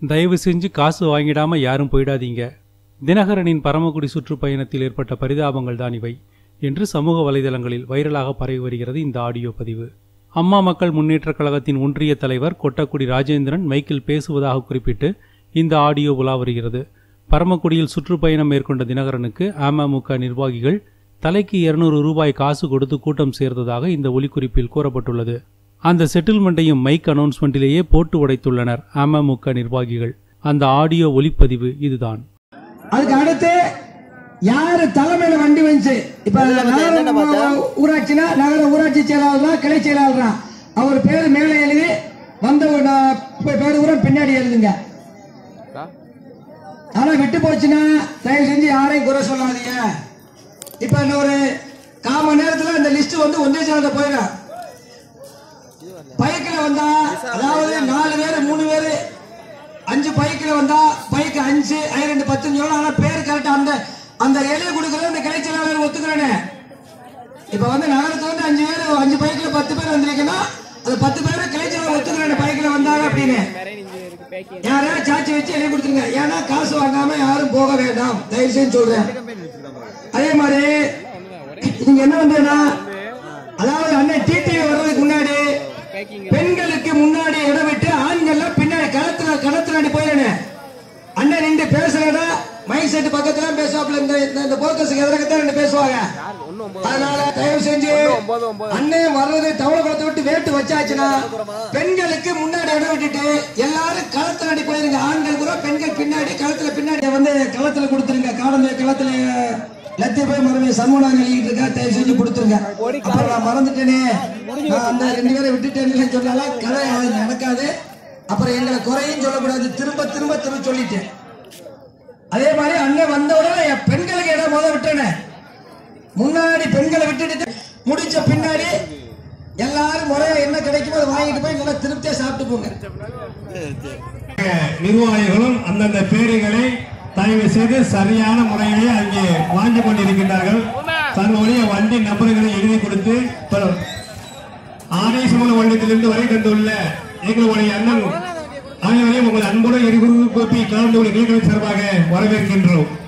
தயவு செஞ்சு காசு வாங்கிடாம யாரும் போயிடாதீங்க தினகரனின் பரமக்குடி சுற்றுப்பயணத்தில் ஏற்பட்ட பரிதாபங்கள் தான் இவை என்று சமூக வலைதளங்களில் வைரலாக பரவி வருகிறது இந்த ஆடியோ பதிவு அம்மா மக்கள் முன்னேற்றக் கழகத்தின் ஒன்றிய தலைவர் கொட்டக்குடி ராஜேந்திரன் மைக்கில் பேசுவதாக குறிப்பிட்டு இந்த ஆடியோ உலா வருகிறது பரமக்குடியில் சுற்றுப்பயணம் மேற்கொண்ட தினகரனுக்கு அமமுக நிர்வாகிகள் தலைக்கு இருநூறு ரூபாய் காசு கொடுத்து கூட்டம் சேர்ந்ததாக இந்த ஒலிக்குறிப்பில் கூறப்பட்டுள்ளது அந்த செட்டில்மெண்ட்டையும் மைக் அனௌன்ஸ்மெண்ட்டிலேயே போட்டு உடைத்துள்ளனர் அமமுக நிர்வாகிகள் அந்த ஆடியோ ஒலிப்பதிவு இதுதான் அதுக்கு அடுத்து யாரு தலைமையில வண்டி வந்துச்சு இப்ப நகர ஊராட்சினா நகர ஊராட்சி செயலாளர் தான் கிளை செயலாளர் தான் அவர் பேரு மேலே எழுதி வந்த ஒரு நா- பே- பேரு கூட பின்னாடி எழுதுங்க ஆனா விட்டு போச்சுன்னா தயவு செஞ்சு யாரையும் குறை சொல்லாதீங்க இப்ப இன்னும் ஒரு கால் மணி நேரத்துல இந்த லிஸ்ட் வந்து ஒன்றிய செயலர் போயிடும் பைக்கில் வந்தா அதாவது நாலு பேர் மூணு பேர் அஞ்சு பைக்கில் வந்தா பைக் அஞ்சு ஐ ரெண்டு பத்துன்னு சொல்லணும் ஆனா பேர் கரெக்டா அந்த அந்த எழுதி கொடுக்கறது அந்த கிளைச்சலாளர் ஒத்துக்கிறேனே இப்ப வந்து நகரத்துல வந்து அஞ்சு பேர் அஞ்சு பைக்ல பத்து பேர் வந்திருக்குன்னா அது பத்து பேர் கிளைச்சலாளர் ஒத்துக்கிறேன் பைக்ல வந்தாங்க அப்படின்னு யாரா சாட்சி வச்சு எழுதி கொடுத்துருங்க ஏன்னா காசு வாங்காம யாரும் போக வேண்டாம் தயவு செஞ்சு சொல்றேன் அதே மாதிரி நீங்க என்ன பண்றீங்கன்னா அதாவது அண்ணன் டிடிவி வர்றதுக்கு முன்னாடி பெண்களுக்கு முன்னாடி இடம் விட்டு ஆண்கள்லாம் பின்னாடி களத்துல களத்துல போயிடணும் அண்ணன் நின்று பேசுறடா மைக் செட் பக்கத்துல பேசுவாப்ல இந்த இந்த- இந்த போக்கஸுக்கு எதிரக்கத்தான் நின்று பேசுவாங்க அதனால தயவு செஞ்சு அண்ணன் வர்றது தவளை குளத்தை விட்டு வேட்டு வச்சாச்சுன்னா பெண்களுக்கு முன்னாடி இடம் விட்டுட்டு எல்லாரும் களத்துல அடி போயிருங்க ஆண்கள் கூட பெண்கள் பின்னாடி களத்துல பின்னாடி வந்து களத்துல கொடுத்துருங்க காடந்த களத்துல லத்திய போய் மரமே சண்முகம் எழுதிட்டு இருக்கா தயவு செஞ்சு கொடுத்துருங்க அப்புறம் நான் மறந்துட்டேனே நான் அந்த ரெண்டு பேரை விட்டுட்டேன்னு சொன்னாலும் கதை அது நடக்காது அப்புறம் எங்களை குறையும் சொல்லக்கூடாது திரும்ப திரும்ப திரும்ப சொல்லிட்டேன் அதே மாதிரி அண்ணன் வந்த உடனே என் பெண்களுக்கு இடம் முத விட்டேனே முன்னாடி பெண்களை விட்டுட்டு முடிச்ச பின்னாடி எல்லாரும் முறையா என்ன கிடைக்குமோ அதை வாங்கிட்டு போய் நல்லா திருப்தியா சாப்பிட்டு போங்க நிர்வாகிகளும் அந்தந்த பேருகளை தயவு செய்து சரியான முறையிலே அங்கே வாங்கி கொண்டிருக்கின்றார்கள் தன்னுடைய வண்டி நபர்களை எழுதி கொடுத்து பல- ஆனேசமன வண்டத்திலிருந்து வரை தந்துள்ள எங்களுடைய அண்ணன் அனைவரையும் உங்கள் அன்புடன் எரிகுறு கோப்பி கலந்து கொள்ள நீங்களும் சார்பாக வரவேற்கின்றோம்